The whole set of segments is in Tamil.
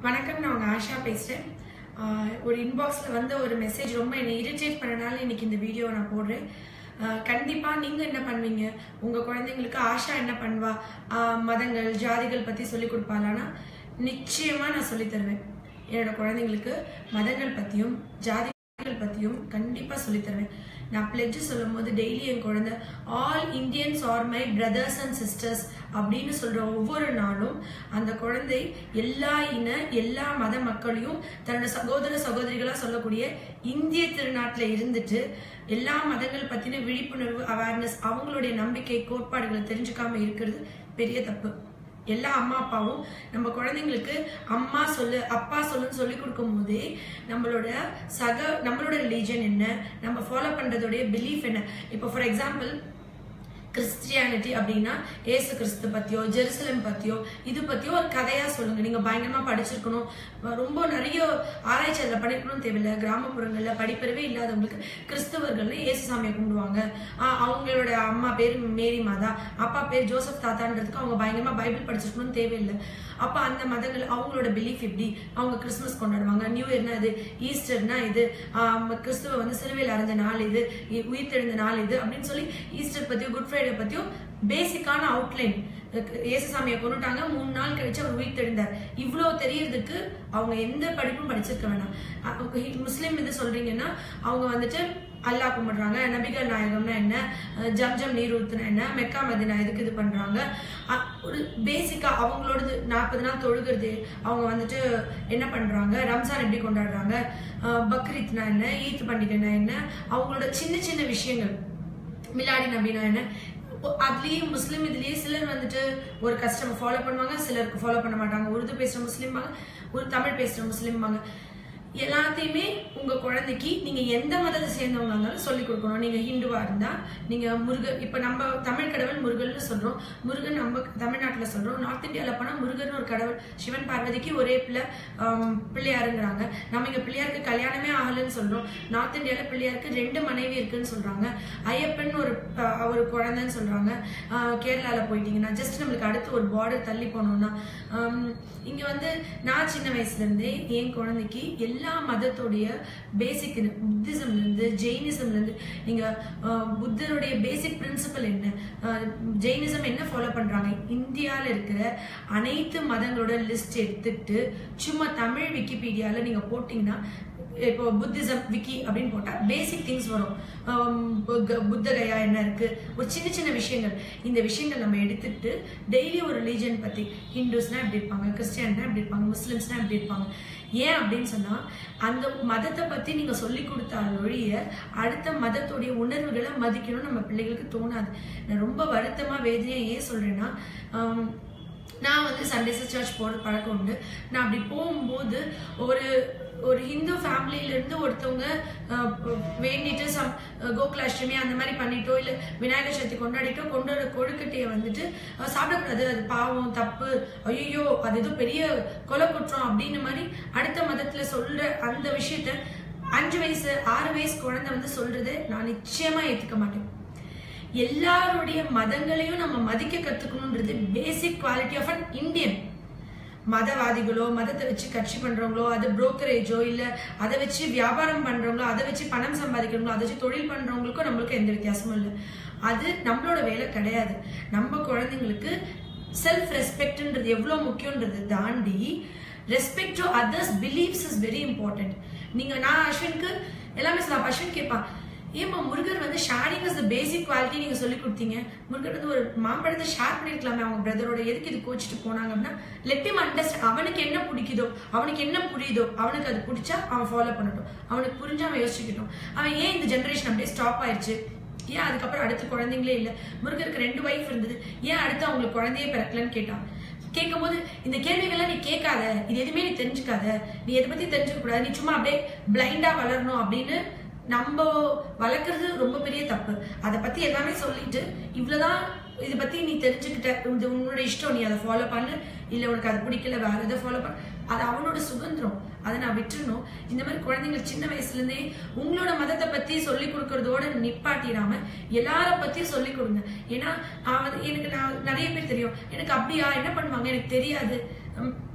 வணக்கம் நான் உங்க ஆஷா பேசுறேன் ஆஹ் ஒரு இன்பாக்ஸ்ல வந்த ஒரு மெசேஜ் ரொம்ப என்னை இரிட்டேட் பண்ணனால இன்னைக்கு இந்த வீடியோவை நான் போடுறேன் ஆஹ் கண்டிப்பா நீங்க என்ன பண்ணுவீங்க உங்க குழந்தைங்களுக்கு ஆஷா என்ன பண்ணுவா ஆஹ் மதங்கள் ஜாதிகள் பத்தி சொல்லி கொடுப்பாளான்னா நிச்சயமா நான் சொல்லி தருவேன் என்னோட குழந்தைங்களுக்கு மதங்கள் பத்தியும் ஜாதிகள் பத்தியும் கண்டிப்பா சொல்லி தருவேன் நான் பிளெட்ஜ் சொல்லும் போது டெய்லி என் குழந்தை all Indians are my brothers and sisters அப்படின்னு சொல்ற ஒவ்வொரு நாளும் அந்த குழந்தை எல்லா இன எல்லா மத மக்களையும் தன்னோட சகோதர சகோதரிகளா சொல்லக்கூடிய இந்திய திருநாட்டுல இருந்துட்டு எல்லா மதங்கள் பத்தின விழிப்புணர்வு அவேர்னஸ் அவங்களுடைய நம்பிக்கை கோட்பாடுகளை தெரிஞ்சுக்காம இருக்கிறது பெரிய தப்பு எல்லா அம்மா அப்பாவும் நம்ம குழந்தைங்களுக்கு அம்மா சொல்லு அப்பா சொல்லுன்னு சொல்லி கொடுக்கும் போதே நம்மளோட சக நம்மளோட ரிலீஜன் என்ன நம்ம ஃபாலோ பண்றதோடைய பிலீஃப் என்ன இப்போ ஃபார் எக்ஸாம்பிள் கிறிஸ்டியானிட்டி அப்படின்னா ஏசு கிறிஸ்து பத்தியோ ஜெருசலம் பத்தியோ இது பத்தியோ ஒரு கதையா சொல்லுங்க நீங்க பயங்கரமா படிச்சிருக்கணும் ரொம்ப நிறைய ஆராய்ச்சி அதில் பண்ணிருக்கணும் தேவையில்லை கிராமப்புறங்கள்ல படிப்பறிவே இல்லாதவங்களுக்கு கிறிஸ்தவர்கள் ஏசு சாமியை கும்பிடுவாங்க ஆஹ் அவங்களோட அம்மா பேர் மேரி மாதா அப்பா பேர் ஜோசப் தாத்தான்றதுக்கு அவங்க பயங்கரமா பைபிள் படிச்சிருக்கணும் தேவையில்லை அப்ப அந்த மதங்கள் அவங்களோட பிலீஃப் எப்படி அவங்க கிறிஸ்துமஸ் கொண்டாடுவாங்க நியூ இயர்னா இது ஈஸ்டர்னா இது ஆஹ் கிறிஸ்துவ வந்து சிலுவையில் அரைஞ்ச நாள் இது இ- உயிர்த்தெழுந்த நாள் இது அப்படின்னு சொல்லி ஈஸ்டர் பத்தியும் குட் ஃப்ரைடே பத்தியும் பேசிக்கான அவுட்லைன் இயேசுசாமியை கொண்டுட்டாங்க மூணு நாள் கழிச்சு அவர் உயிர் தெழுந்தார் இவ்வளவு தெரியறதுக்கு அவங்க எந்த படிப்பும் படிச்சிருக்க வேணாம் அ- ஹி- முஸ்லிம் இது சொல்றீங்கன்னா அவங்க வந்துட்டு அல்லாஹ் கும்பிடுறாங்க நபிகள் நாயகம்னா என்ன அஹ் ஜம்ஜம் நீர் ஊத்துனா என்ன மெக்கா மதினா எதுக்கு இது பண்றாங்க அ- ஒரு பேசிக்கா அவங்களோடது நாற்பது நாள் தொழுகிறது அவங்க வந்துட்டு என்ன பண்றாங்க ரம்ஜான் எப்படி கொண்டாடுறாங்க அஹ் பக்ரீத்னா என்ன ஈத் பண்டிகைனா என்ன அவங்களோட சின்ன சின்ன விஷயங்கள் மிலாடி நபினா என்ன இப்போ அதுலயே முஸ்லீம் இதுலயே சிலர் வந்துட்டு ஒரு கஸ்டமர் ஃபாலோ பண்ணுவாங்க சிலருக்கு ஃபாலோ பண்ண மாட்டாங்க உருது பேசுற முஸ்லீம்பாங்க ஒரு தமிழ் பேசுற முஸ்லீம்பாங்க எல்லாத்தையுமே உங்க குழந்தைக்கு நீங்க எந்த மதத்தை சேர்ந்தவங்க இருந்தாலும் சொல்லி கொடுக்கணும் நீங்க ஹிந்துவா இருந்தா நீங்க முருகன் இப்ப நம்ம தமிழ் கடவுள் முருகன்னு சொல்றோம் முருகன் நம்ம தமிழ்நாட்டுல சொல்றோம் நார்த் இந்தியால போனா முருகன் ஒரு கடவுள் சிவன் பார்வதிக்கு ஒரே பிள்ளை ஆம், பிள்ளையாருங்கிறாங்க நம்ம இங்க பிள்ளையாருக்கு கல்யாணமே ஆகலைன்னு சொல்றோம் நார்த் இந்தியால பிள்ளையாருக்கு ரெண்டு மனைவி இருக்குன்னு சொல்றாங்க ஐயப்பன் ஒரு அஹ், ஒரு குழந்தைன்னு சொல்றாங்க ஆஹ், கேரளால போயிட்டீங்கன்னா ஜஸ்ட் நம்மளுக்கு அடுத்து ஒரு பார்டர் தள்ளி போனோம்னா ஆம், இங்க வந்து நான் சின்ன வயசுல இருந்தே என் குழந்தைக்கு எல்லா மதத்தோடைய பேசிக் புத்திசம்ல இருந்து ஜெயினிசம்ல இருந்து நீங்க ஆஹ், புத்தருடைய பேசிக் பிரின்சிபல் என்ன ஆஹ், ஜெயினிசம் என்ன ஃபாலோ பண்றாங்க இந்தியால இருக்கிற அனைத்து மதங்களோட லிஸ்ட் எடுத்துட்டு சும்மா தமிழ் விக்கிபீடியால நீங்க போட்டீங்கன்னா இப்போ புத்திசம் விக்கி அப்படின்னு போட்டா பேசிக் திங்ஸ் வரும் ஆம், புத்த- புத்தகயா என்ன இருக்கு ஒரு சின்ன சின்ன விஷயங்கள் இந்த விஷயங்கள் நம்ம எடுத்துட்டு டெய்லி ஒரு ரிலீஜன் பத்தி ஹிந்துஸ்னா எப்படி இருப்பாங்க கிறிஸ்டியன்னா எப்படி இருப்பாங்க முஸ்லிம்ஸ்னா எப்படி இருப்பாங்க ஏன் அப்படின்னு சொன்னா அந்த மதத்தை பத்தி நீங்க சொல்லி கொடுத்தால் ஒழிய அடுத்த மதத்துடைய உணர்வுகளை மதிக்கணும் நம்ம பிள்ளைகளுக்கு தோணாது நான் ரொம்ப வருத்தமா வேதனையா ஏன் சொல்றேன்னா ஆம், நான் வந்து சண்டேஸ் சர்ச் போகிற பழக்கம் உண்டு நான் அப்படி போகும்போது ஒரு ஒரு ஹிந்து ஃபேமிலியில இருந்து ஒருத்தவங்க அஹ், வேண்டிட்டு சம் அஹ், கோகுலாஷ்டமி அந்த மாதிரி பண்ணிட்டோ இல்ல விநாயகர் சதுர்த்தி கொண்டாடிட்டோ கொண்டு வர கொழுக்கட்டையை வந்துட்டு அஹ், சாப்பிடக்கூடாது அது பாவம் தப்பு ஐயோ அது ஏதோ பெரிய கொலை குற்றம் அப்படின்னு மாதிரி அடுத்த மதத்துல சொல்ற அந்த விஷயத்த அஞ்சு வயசு ஆறு வயசு குழந்தை வந்து சொல்றதை நான் நிச்சயமா ஏத்துக்க மாட்டேன் எல்லாருடைய மதங்களையும் நம்ம மதிக்க கத்துக்கணும்ன்றது basic quality of an Indian மதவாதிகளோ மதத்தை வச்சு கட்சி பண்றவங்களோ அது புரோக்கரேஜோ இல்ல அதை வச்சு வியாபாரம் பண்றவங்களோ அதை வச்சு பணம் சம்பாதிக்கிறவங்களோ அதை வச்சு தொழில் பண்றவங்களுக்கும் நம்மளுக்கும் எந்த வித்தியாசமும் இல்லை அது நம்மளோட வேலை கிடையாது நம்ம குழந்தைங்களுக்கு செல்ஃப் ரெஸ்பெக்ட்ன்றது எவ்வளவு முக்கியன்றது தாண்டி respect to others believes is very important நீங்க நான் அஸ்வினுக்கு எல்லாமே சொல்லலாம் அப்ப அஸ்வின் கேட்பான் ஏமா முருகர் வந்து sharing is the basic quality நீங்க சொல்லி கொடுத்தீங்க முருகர் வந்து ஒரு மாம்பழத்தை ஷேர் பண்ணிருக்கலாமே அவங்க பிரதரோட எதுக்கு இது கோச்சிட்டு போனாங்க அப்படின்னா லெட் him அண்டர்ஸ்டாண்ட் அவனுக்கு என்ன பிடிக்குதோ அவனுக்கு என்ன புரியுதோ அவனுக்கு அது பிடிச்சா அவன் ஃபாலோ பண்ணட்டும் அவனுக்கு புரிஞ்சா அவன் யோசிக்கட்டும் அவன் ஏன் இந்த ஜெனரேஷன் அப்படியே ஸ்டாப் ஆயிடுச்சு ஏன் அதுக்கப்புறம் அடுத்து குழந்தைங்களே இல்ல முருகருக்கு ரெண்டு வைஃப் இருந்தது ஏன் அடுத்து அவங்களுக்கு குழந்தையே பிறக்கலன்னு கேட்டான் கேட்கும்போது இந்த கேள்விகள்லாம் நீ கேட்காத இது எதுவுமே நீ தெரிஞ்சுக்காத நீ எதை பத்தி தெரிஞ்சுக்க கூடாது நீ சும்மா அப்படியே பிளைண்டா வளரணும் அப்படின்னு நம்ம வளர்க்குறது ரொம்ப பெரிய தப்பு அதை பத்தி எல்லாமே சொல்லிட்டு இவ்வளவுதான் இதை பத்தி நீ தெரிஞ்சுக்கிட்ட இது உன்னோட இஷ்டம் நீ அதை ஃபாலோ பண்ணு இல்ல உனக்கு அது பிடிக்கல வேற எதை ஃபாலோ பண்ணு அது அவனோட சுதந்திரம் அதை நான் விட்டுறணும் இந்த மாதிரி குழந்தைங்க சின்ன வயசுல இருந்தே உங்களோட மதத்தை பத்தி சொல்லி கொடுக்கறதோட நிப்பாட்டிடாம எல்லார பத்தியும் சொல்லி கொடுங்க ஏன்னா நான் வந்து எனக்கு நான் நிறைய பேர் தெரியும் எனக்கு அப்படியா என்ன பண்ணுவாங்க எனக்கு தெரியாது உம்,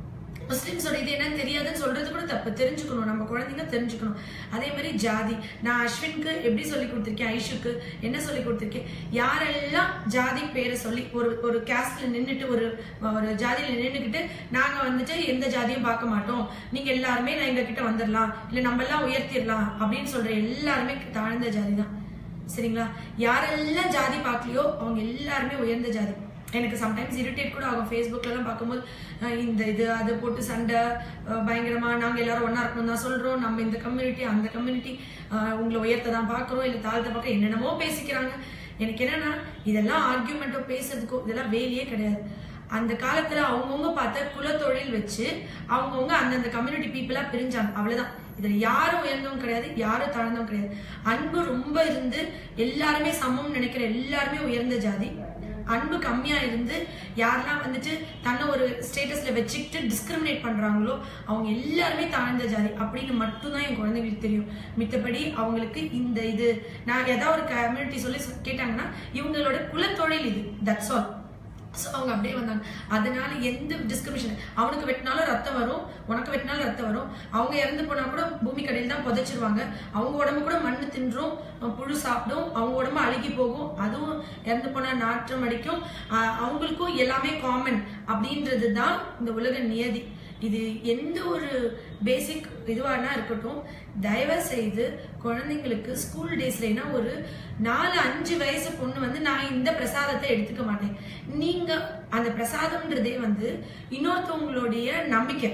முஸ்லிம்ஸோட இது என்னன்னு தெரியாதுன்னு சொல்றது கூட தப்பு தெரிஞ்சுக்கணும் நம்ம குழந்தைங்க தெரிஞ்சுக்கணும் அதே மாதிரி ஜாதி நான் அஸ்வினுக்கு எப்படி சொல்லி கொடுத்துருக்கேன் ஐஷுக்கு என்ன சொல்லி கொடுத்துருக்கேன் யாரெல்லாம் ஜாதி பேரை சொல்லி ஒரு ஒரு கேஸ்ட்ல நின்றுட்டு ஒரு ஒரு ஜாதியில நின்றுக்கிட்டு நாங்க வந்துட்டு எந்த ஜாதியும் பார்க்க மாட்டோம் நீங்க எல்லாருமே நான் எங்க கிட்ட வந்துடலாம் இல்ல நம்ம எல்லாம் உயர்த்திடலாம் அப்படின்னு சொல்ற எல்லாருமே தாழ்ந்த ஜாதி தான் சரிங்களா யாரெல்லாம் ஜாதி பார்க்கலையோ அவங்க எல்லாருமே உயர்ந்த ஜாதி எனக்கு சம்டைம்ஸ் இரிட்டேட் கூட ஆகும் ஃபேஸ்புக்லலாம் பார்க்கும்போது அஹ் இந்த இது அதை போட்டு சண்டை அஹ் பயங்கரமா நாங்கள் எல்லாரும் ஒன்றா இருக்கணும் தான் சொல்கிறோம் நம்ம இந்த கம்யூனிட்டி அந்த கம்யூனிட்டி உங்களை உயர்த்த தான் பார்க்குறோம் இல்லை தாழ்த்த பார்க்க என்னென்னமோ பேசிக்கிறாங்க எனக்கு என்னன்னா இதெல்லாம் ஆர்கியூமெண்ட்டோ பேசுறதுக்கோ இதெல்லாம் வேலையே கிடையாது அந்த காலத்துல அவங்கவுங்க பார்த்த குலத்தொழில் வச்சு அவங்கவுங்க அந்தந்த கம்யூனிட்டி பீப்புளா பிரிஞ்சாங்க அவ்வளவுதான் இதுல யாரும் உயர்ந்தவங்க கிடையாது யாரும் தாழ்ந்தவங்க கிடையாது அன்பு ரொம்ப இருந்து எல்லாருமே சமம் நினைக்கிற எல்லாருமே உயர்ந்த ஜாதி அன்பு கம்மியா இருந்து யாரெல்லாம் வந்துட்டு தன்னை ஒரு ஸ்டேட்டஸ்ல வச்சுக்கிட்டு டிஸ்கிரிமினேட் பண்றாங்களோ அவங்க எல்லாருமே தாழ்ந்த ஜாதி அப்படின்னு மட்டும்தான் என் குழந்தைங்களுக்கு தெரியும் மித்தபடி அவங்களுக்கு இந்த இது நான் ஏதாவது ஒரு கம்யூனிட்டி சொல்லி சொ- கேட்டாங்கன்னா இவங்களோட குலத்தொழில் இது தட்ஸ் ஆல் ஸோ அவங்க அப்படியே வந்தாங்க அதனால எந்த டிஸ்கிரிமினேஷன் அவனுக்கு வெட்டினாலும் ரத்தம் வரும் உனக்கு வெட்டினாலும் ரத்தம் வரும் அவங்க இறந்து போனா கூட பூமி கடையில் தான் புதைச்சிருவாங்க அவங்க உடம்பு கூட மண்ணு தின்றும் அஹ் புழு சாப்பிடும் அவங்க உடம்பு அழுகி போகும் அதுவும் இறந்து போனா நாற்றம் அடிக்கும் அஹ் அவங்களுக்கும் எல்லாமே காமன் அப்படின்றது தான் இந்த உலக நியதி இது எந்த ஒரு பேசிக் இதுவானா இருக்கட்டும் தயவு செய்து குழந்தைங்களுக்கு ஸ்கூல் டேஸ்லனா ஒரு நாலு அஞ்சு வயசு பொண்ணு வந்து நான் இந்த பிரசாதத்தை எடுத்துக்க மாட்டேன் நீங்க அந்த பிரசாதம்ன்றதே வந்து இன்னொருத்தவங்களுடைய நம்பிக்கை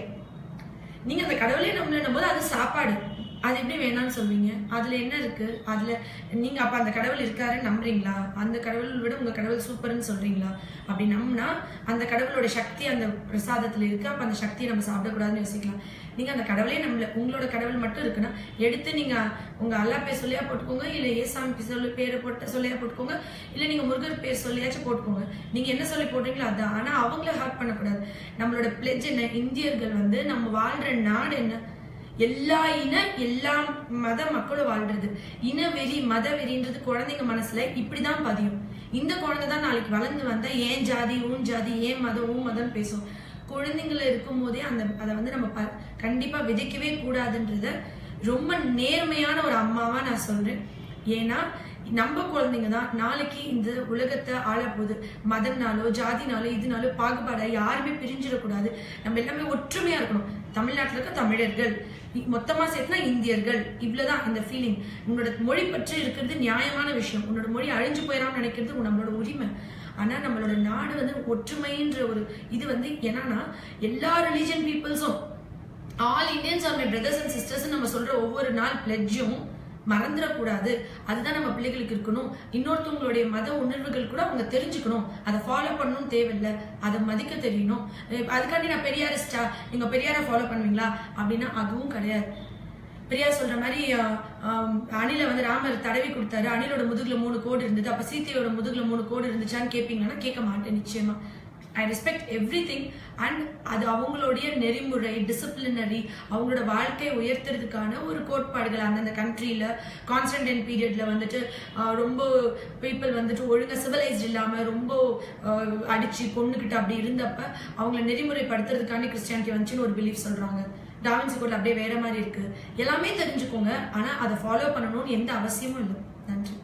நீங்க அந்த கடவுளே நம்பலன்னும் போது அது சாப்பாடு அது எப்படி வேணாம்னு சொல்வீங்க அதுல என்ன இருக்கு அதுல நீங்க அப்ப அந்த கடவுள் இருக்காருன்னு நம்புறீங்களா அந்த கடவுள் விட உங்க கடவுள் சூப்பர்னு சொல்றீங்களா அப்படி நம்பினா அந்த கடவுளோட சக்தி அந்த பிரசாதத்துல இருக்கு அப்ப அந்த சக்தியை நம்ம சாப்பிடக்கூடாதுன்னு யோசிக்கலாம் நீங்க அந்த கடவுளே நம்மள உங்களோட கடவுள் மட்டும் இருக்குன்னா எடுத்து நீங்க உங்க அல்லா பேர் சொல்லியா போட்டுக்கோங்க இல்ல ஏசாமி பேர் சொல்லி பேரை போட்டு சொல்லியா போட்டுக்கோங்க இல்ல நீங்க முருகர் பேர் சொல்லியாச்சும் போட்டுக்கோங்க நீங்க என்ன சொல்லி போடுறீங்களோ அதான் ஆனா அவங்கள ஹர்ட் பண்ணக்கூடாது நம்மளோட பிளெஜ் என்ன இந்தியர்கள் வந்து நம்ம வாழ்ற நாடு என்ன எல்லா இன எல்லா மத மக்களும் வாழ்றது இன வெறி மத வெறின்றது குழந்தைங்க மனசுல இப்படிதான் பதியும் இந்த குழந்தை தான் நாளைக்கு வளர்ந்து வந்தா ஏன் ஜாதி ஊன் ஜாதி ஏன் மதம் ஊன் மதம் பேசும் குழந்தைங்கள இருக்கும் போதே அந்த அதை வந்து நம்ம ப- கண்டிப்பா விதைக்கவே கூடாதுன்றத ரொம்ப நேர்மையான ஒரு அம்மாவா நான் சொல்றேன் ஏன்னா நம்ம குழந்தைங்க தான் நாளைக்கு இந்த உலகத்தை ஆளப்போகுது மதம்னாலோ ஜாதினாலோ இதுனாலோ பாகுபாடா யாருமே பிரிஞ்சிடக்கூடாது நம்ம எல்லாமே ஒற்றுமையா இருக்கணும் தமிழ்நாட்டுல இருக்க தமிழர்கள் இ- மொத்தமா சேர்த்துனா இந்தியர்கள் இவ்வளவுதான் இந்த ஃபீலிங் உன்னோட மொழி பற்றி இருக்கிறது நியாயமான விஷயம் உன்னோட மொழி அழிஞ்சு போயிடாம நினைக்கிறது நம்மளோட உரிமை ஆனா நம்மளோட நாடு வந்து ஒற்றுமைன்ற ஒரு இது வந்து என்னன்னா எல்லா ரிலீஜன் பீப்புள்ஸும் all Indians are my brothers and sisters நம்ம சொல்ற ஒவ்வொரு நாள் பிளட்ஜும் மறந்துடக்கூடாது அதுதான் நம்ம பிள்ளைகளுக்கு இருக்கணும் இன்னொருத்தவங்களுடைய மத உணர்வுகள் கூட அவங்க தெரிஞ்சுக்கணும் அதை ஃபாலோ பண்ணணும் தேவையில்லை அதை மதிக்க தெரியணும் அஹ் அதுக்காண்டி நான் பெரியாரிஸ்டா நீங்க பெரியாரை ஃபாலோ பண்ணுவீங்களா அப்படின்னா அதுவும் கிடையாது பெரியார் சொல்ற மாதிரி அஹ், ஆம், அணில வந்து ராமர் தடவி கொடுத்தாரு அணிலோட முதுகுல மூணு கோடு இருந்தது அப்ப சீத்தையோட முதுகுல மூணு கோடு இருந்துச்சான்னு கேட்பீங்கன்னா கேட்க மாட்டேன் நிச்சயமா I respect everything and அது அவங்களுடைய நெறிமுறை டிசிப்ளினரி அவங்களோட வாழ்க்கையை உயர்த்துறதுக்கான ஒரு கோட்பாடுகள் அந்தந்த கண்ட்ரியில கான்ஸ்டன்டைன் பீரியட்ல வந்துட்டு ஆஹ், ரொம்ப பீப்புள் வந்துட்டு ஒழுங்கா சிவிலைஸ்ட் இல்லாம ரொம்ப ஆஹ், அடிச்சு கொண்டுகிட்டு அப்படி இருந்தப்ப அவங்கள நெறிமுறைப்படுத்துறதுக்காண்டி கிறிஸ்டியானிட்டி வந்துச்சுன்னு ஒரு பிலீஃப் சொல்றாங்க டாவின்சி கோட்ல அப்படியே வேற மாதிரி இருக்கு எல்லாமே தெரிஞ்சுக்கோங்க ஆனா அதை ஃபாலோ பண்ணணும்னு எந்த அவசியமும் இல்லை நன்றி